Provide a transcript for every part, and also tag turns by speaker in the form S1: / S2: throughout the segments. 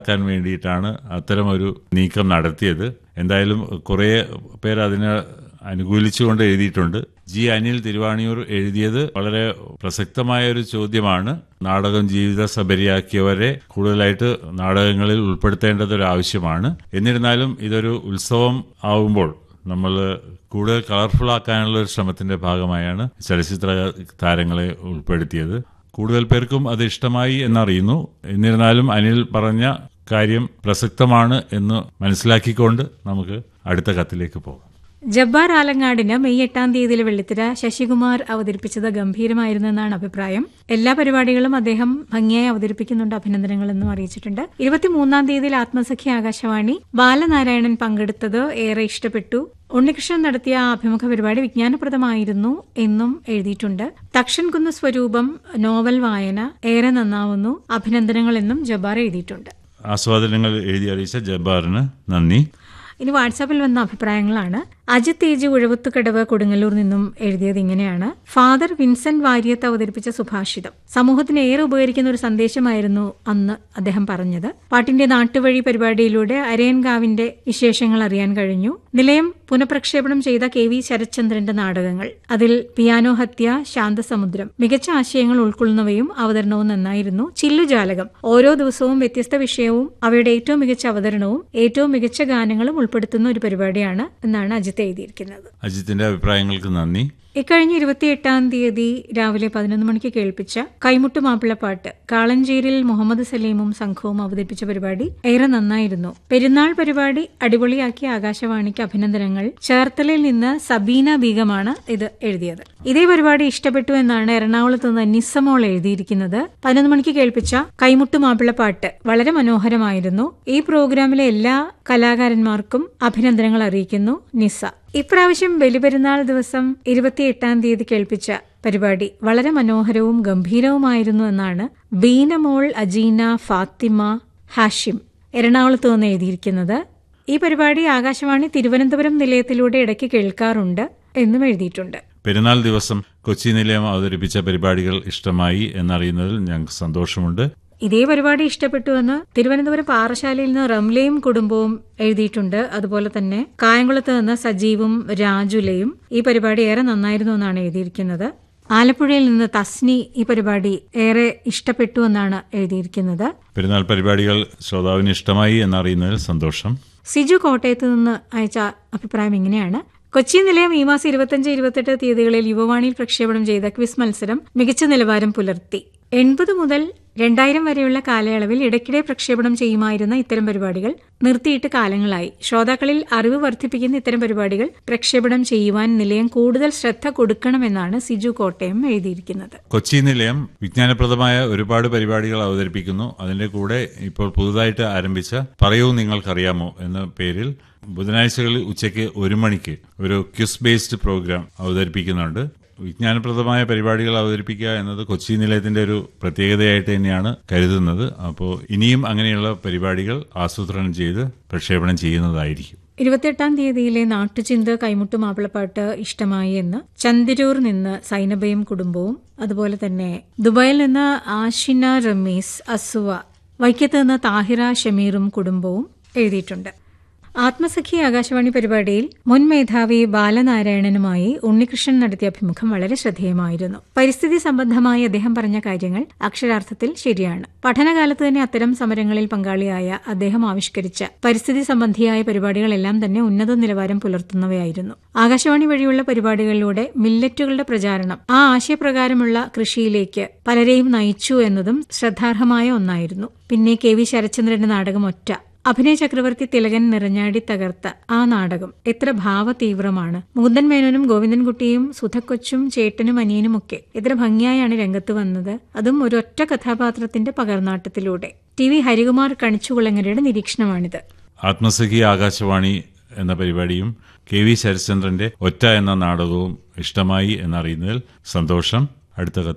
S1: ക്കാൻ വേണ്ടിയിട്ടാണ് അത്തരമൊരു നീക്കം നടത്തിയത് എന്തായാലും കുറേ പേർ അതിനെ അനുകൂലിച്ചുകൊണ്ട് എഴുതിയിട്ടുണ്ട് ജി അനിൽ തിരുവാണിയൂർ എഴുതിയത് വളരെ പ്രസക്തമായ ഒരു ചോദ്യമാണ് നാടകം ജീവിത സബരിയാക്കിയവരെ കൂടുതലായിട്ട് നാടകങ്ങളിൽ ഉൾപ്പെടുത്തേണ്ടത് ഒരു ആവശ്യമാണ് എന്നിരുന്നാലും ഇതൊരു ഉത്സവം ആവുമ്പോൾ നമ്മൾ കൂടുതൽ കളർഫുൾ ആക്കാനുള്ള ഒരു ശ്രമത്തിന്റെ ഭാഗമായാണ് ചലച്ചിത്ര താരങ്ങളെ ഉൾപ്പെടുത്തിയത് കൂടുതൽ പേർക്കും അത് ഇഷ്ടമായി എന്നറിയുന്നു എന്നിരുന്നാലും അനിൽ പറഞ്ഞ കാര്യം പ്രസക്തമാണ് എന്ന് മനസ്സിലാക്കിക്കൊണ്ട് നമുക്ക് അടുത്ത കത്തിലേക്ക് പോകാം
S2: ജബ്ബാർ ആലങ്ങാടിന് മെയ് എട്ടാം തീയതിയിലെ വെള്ളിത്തിര ശശികുമാർ അവതരിപ്പിച്ചത് ഗംഭീരമായിരുന്നു എന്നാണ് അഭിപ്രായം എല്ലാ പരിപാടികളും അദ്ദേഹം ഭംഗിയായി അവതരിപ്പിക്കുന്നുണ്ട് അഭിനന്ദനങ്ങളെന്നും അറിയിച്ചിട്ടുണ്ട് ഇരുപത്തിമൂന്നാം തീയതിയിൽ ആത്മസഖ്യ ആകാശവാണി ബാലനാരായണൻ പങ്കെടുത്തത് ഏറെ ഇഷ്ടപ്പെട്ടു ഉണ്ണികൃഷ്ണൻ നടത്തിയ ആ അഭിമുഖ പരിപാടി വിജ്ഞാനപ്രദമായിരുന്നു എന്നും എഴുതിയിട്ടുണ്ട് തക്ഷൻ കുന്ന് സ്വരൂപം നോവൽ വായന ഏറെ നന്നാവുന്നു അഭിനന്ദനങ്ങൾ എന്നും ജബ്ബാർ എഴുതിയിട്ടുണ്ട്
S1: ആസ്വാദനങ്ങൾ എഴുതി അറിയിച്ച ജബ്ബാറിന് നന്ദി
S2: ഇനി വാട്സാപ്പിൽ വന്ന അഭിപ്രായങ്ങളാണ് അജിത് തേജ് ഉഴവത്തുകടവ് കൊടുങ്ങല്ലൂർ നിന്നും എഴുതിയത് ഇങ്ങനെയാണ് ഫാദർ വിൻസെന്റ് വാര്യത്ത് അവതരിപ്പിച്ച സുഭാഷിതം സമൂഹത്തിന് ഏറെ ഉപകരിക്കുന്ന ഒരു സന്ദേശമായിരുന്നു അന്ന് അദ്ദേഹം പറഞ്ഞത് പാട്ടിന്റെ നാട്ടുവഴി പരിപാടിയിലൂടെ അരയൻകാവിന്റെ വിശേഷങ്ങൾ അറിയാൻ കഴിഞ്ഞു നിലയം പുനഃപ്രക്ഷേപണം ചെയ്ത കെ വി ശരത്ചന്ദ്രന്റെ നാടകങ്ങൾ അതിൽ പിയാനോ ഹത്യ ശാന്തസമുദ്രം മികച്ച ആശയങ്ങൾ ഉൾക്കൊള്ളുന്നവയും അവതരണവും നന്നായിരുന്നു ചില്ലുജാലകം ഓരോ ദിവസവും വ്യത്യസ്ത വിഷയവും അവയുടെ ഏറ്റവും മികച്ച അവതരണവും ഏറ്റവും മികച്ച ഗാനങ്ങളും ഉൾപ്പെടുത്തുന്ന ഒരു പരിപാടിയാണ് എന്നാണ് അജിത്ത് എഴുതിയിരിക്കുന്നത്
S1: അജിത്തിന്റെ അഭിപ്രായങ്ങൾക്ക് നന്ദി
S2: ഇക്കഴിഞ്ഞ ഇരുപത്തിയെട്ടാം തീയതി രാവിലെ പതിനൊന്ന് മണിക്ക് കേൾപ്പിച്ച കൈമുട്ട് മാപ്പിളപ്പാട്ട് കാളഞ്ചേരിൽ മുഹമ്മദ് സലീമും സംഘവും അവതരിപ്പിച്ച പരിപാടി ഏറെ നന്നായിരുന്നു പെരുന്നാൾ പരിപാടി അടിപൊളിയാക്കിയ ആകാശവാണിക്ക് അഭിനന്ദനങ്ങൾ ചേർത്തലയിൽ നിന്ന് സബീന ബീഗമാണ് ഇത് എഴുതിയത് ഇതേ പരിപാടി ഇഷ്ടപ്പെട്ടു എന്നാണ് എറണാകുളത്ത് നിന്ന് നിസ്സമോൾ എഴുതിയിരിക്കുന്നത് പതിനൊന്ന് മണിക്ക് കേൾപ്പിച്ച കൈമുട്ട് മാപ്പിളപ്പാട്ട് വളരെ മനോഹരമായിരുന്നു ഈ പ്രോഗ്രാമിലെ എല്ലാ കലാകാരന്മാർക്കും അഭിനന്ദനങ്ങൾ അറിയിക്കുന്നു നിസ്സ ഇപ്രാവശ്യം ബലിപെരുന്നാൾ ദിവസം ഇരുപത്തിയെട്ടാം തീയതി കേൾപ്പിച്ച പരിപാടി വളരെ മനോഹരവും ഗംഭീരവുമായിരുന്നു എന്നാണ് ബീനമോൾ അജീന ഫാത്തിമ ഹാഷിം എറണാകുളത്ത് നിന്ന് എഴുതിയിരിക്കുന്നത് ഈ പരിപാടി ആകാശവാണി തിരുവനന്തപുരം നിലയത്തിലൂടെ ഇടയ്ക്ക് കേൾക്കാറുണ്ട് എന്നും എഴുതിയിട്ടുണ്ട്
S1: പെരുന്നാൾ ദിവസം കൊച്ചി നിലയം അവതരിപ്പിച്ച പരിപാടികൾ ഇഷ്ടമായി എന്നറിയുന്നതിൽ ഞങ്ങൾക്ക് സന്തോഷമുണ്ട്
S2: ഇതേ പരിപാടി ഇഷ്ടപ്പെട്ടുവെന്ന് തിരുവനന്തപുരം പാറശാലയിൽ നിന്ന് റംലയും കുടുംബവും എഴുതിയിട്ടുണ്ട് അതുപോലെ തന്നെ കായംകുളത്ത് നിന്ന് സജീവും രാജുലയും ഈ പരിപാടി ഏറെ നന്നായിരുന്നു എന്നാണ് എഴുതിയിരിക്കുന്നത് ആലപ്പുഴയിൽ നിന്ന് തസ്നി ഈ പരിപാടി ഏറെ ഇഷ്ടപ്പെട്ടു എന്നാണ് എഴുതിയിരിക്കുന്നത്
S1: പെരുന്നാൾ പരിപാടികൾ ശ്രോതാവിന് ഇഷ്ടമായി എന്നറിയുന്നതിൽ സന്തോഷം
S2: സിജു കോട്ടയത്ത് നിന്ന് അയച്ച അഭിപ്രായം ഇങ്ങനെയാണ് കൊച്ചി നിലയം ഈ മാസം ഇരുപത്തിയഞ്ച് ഇരുപത്തെട്ട് തീയതികളിൽ യുവവാണിയിൽ പ്രക്ഷേപണം ചെയ്ത ക്വിസ് മത്സരം മികച്ച നിലവാരം പുലർത്തി എൺപത് മുതൽ രണ്ടായിരം വരെയുള്ള കാലയളവിൽ ഇടയ്ക്കിടെ പ്രക്ഷേപണം ചെയ്യുമായിരുന്ന ഇത്തരം പരിപാടികൾ നിർത്തിയിട്ട് കാലങ്ങളായി ശ്രോതാക്കളിൽ അറിവ് വർദ്ധിപ്പിക്കുന്ന ഇത്തരം പരിപാടികൾ പ്രക്ഷേപണം ചെയ്യുവാൻ നിലയം കൂടുതൽ ശ്രദ്ധ കൊടുക്കണമെന്നാണ് സിജു കോട്ടയം എഴുതിയിരിക്കുന്നത്
S1: കൊച്ചി നിലയം വിജ്ഞാനപ്രദമായ ഒരുപാട് പരിപാടികൾ അവതരിപ്പിക്കുന്നു അതിന്റെ കൂടെ ഇപ്പോൾ പുതുതായിട്ട് ആരംഭിച്ച പറയൂ നിങ്ങൾക്കറിയാമോ എന്ന പേരിൽ ബുധനാഴ്ചകളിൽ ഉച്ചയ്ക്ക് ഒരു മണിക്ക് ഒരു ക്യുസ് ബേസ്ഡ് പ്രോഗ്രാം അവതരിപ്പിക്കുന്നുണ്ട് വിജ്ഞാനപ്രദമായ പരിപാടികൾ അവതരിപ്പിക്കുക എന്നത് കൊച്ചി നിലയത്തിന്റെ ഒരു പ്രത്യേകതയായിട്ട് തന്നെയാണ് കരുതുന്നത് അപ്പോൾ ഇനിയും അങ്ങനെയുള്ള പരിപാടികൾ ആസൂത്രണം ചെയ്ത് പ്രക്ഷേപണം ചെയ്യുന്നതായിരിക്കും
S2: ഇരുപത്തിയെട്ടാം തീയതിയിലെ നാട്ടുചിന്ത കൈമുട്ട് മാപ്പിളപ്പാട്ട് ഇഷ്ടമായി എന്ന് ചന്ദിരൂർ നിന്ന് സൈനബയും കുടുംബവും അതുപോലെ തന്നെ ദുബായിൽ നിന്ന് ആഷിന റമീസ് അസുവ വൈക്കത്ത് നിന്ന് താഹിറ ഷമീറും കുടുംബവും എഴുതിയിട്ടുണ്ട് ആത്മസഖി ആകാശവാണി പരിപാടിയിൽ മുൻ മേധാവി ബാലനാരായണനുമായി ഉണ്ണികൃഷ്ണൻ നടത്തിയ അഭിമുഖം വളരെ ശ്രദ്ധേയമായിരുന്നു പരിസ്ഥിതി സംബന്ധമായി അദ്ദേഹം പറഞ്ഞ കാര്യങ്ങൾ അക്ഷരാർത്ഥത്തിൽ ശരിയാണ് പഠനകാലത്ത് തന്നെ അത്തരം സമരങ്ങളിൽ പങ്കാളിയായ അദ്ദേഹം ആവിഷ്കരിച്ച പരിസ്ഥിതി സംബന്ധിയായ പരിപാടികളെല്ലാം തന്നെ ഉന്നത നിലവാരം പുലർത്തുന്നവയായിരുന്നു ആകാശവാണി വഴിയുള്ള പരിപാടികളിലൂടെ മില്ലറ്റുകളുടെ പ്രചാരണം ആ ആശയപ്രകാരമുള്ള കൃഷിയിലേക്ക് പലരെയും നയിച്ചു എന്നതും ശ്രദ്ധാർഹമായ ഒന്നായിരുന്നു പിന്നെ കെ വി ശരത്ചന്ദ്രന്റെ നാടകം ഒറ്റ അഭിനയ ചക്രവർത്തി തിലകൻ നിറഞ്ഞാടി തകർത്ത ആ നാടകം എത്ര ഭാവതീവ്രമാണ് മുകുന്ദൻ മേനോനും ഗോവിന്ദൻകുട്ടിയും സുധക്കൊച്ചും ചേട്ടനും അനിയനുമൊക്കെ എത്ര ഭംഗിയായാണ് രംഗത്ത് വന്നത് അതും ഒരൊറ്റ കഥാപാത്രത്തിന്റെ പകർനാട്ടത്തിലൂടെ ടി വി ഹരികുമാർ കണിച്ചുകുളങ്ങരയുടെ നിരീക്ഷണമാണിത്
S1: ആത്മസഖി ആകാശവാണി എന്ന പരിപാടിയും കെ വി ശരത്ചന്ദ്രന്റെ ഒറ്റ എന്ന നാടകവും ഇഷ്ടമായി എന്നറിയുന്നതിൽ സന്തോഷം അടുത്ത കത്ത്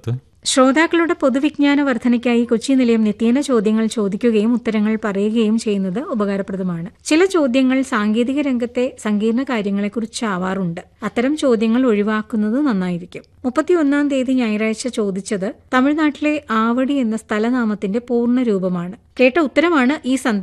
S2: ശ്രോതാക്കളുടെ പൊതുവിജ്ഞാന വർധനയ്ക്കായി കൊച്ചി നിലയം നിത്യേന ചോദ്യങ്ങൾ ചോദിക്കുകയും ഉത്തരങ്ങൾ പറയുകയും ചെയ്യുന്നത് ഉപകാരപ്രദമാണ് ചില ചോദ്യങ്ങൾ സാങ്കേതിക രംഗത്തെ സങ്കീർണ കാര്യങ്ങളെക്കുറിച്ചാവാറുണ്ട് അത്തരം ചോദ്യങ്ങൾ ഒഴിവാക്കുന്നത് നന്നായിരിക്കും മുപ്പത്തിയൊന്നാം തീയതി ഞായറാഴ്ച ചോദിച്ചത് തമിഴ്നാട്ടിലെ ആവടി എന്ന സ്ഥലനാമത്തിന്റെ പൂർണ്ണ രൂപമാണ് കേട്ട ഉത്തരമാണ് ഈ സന്ദേശം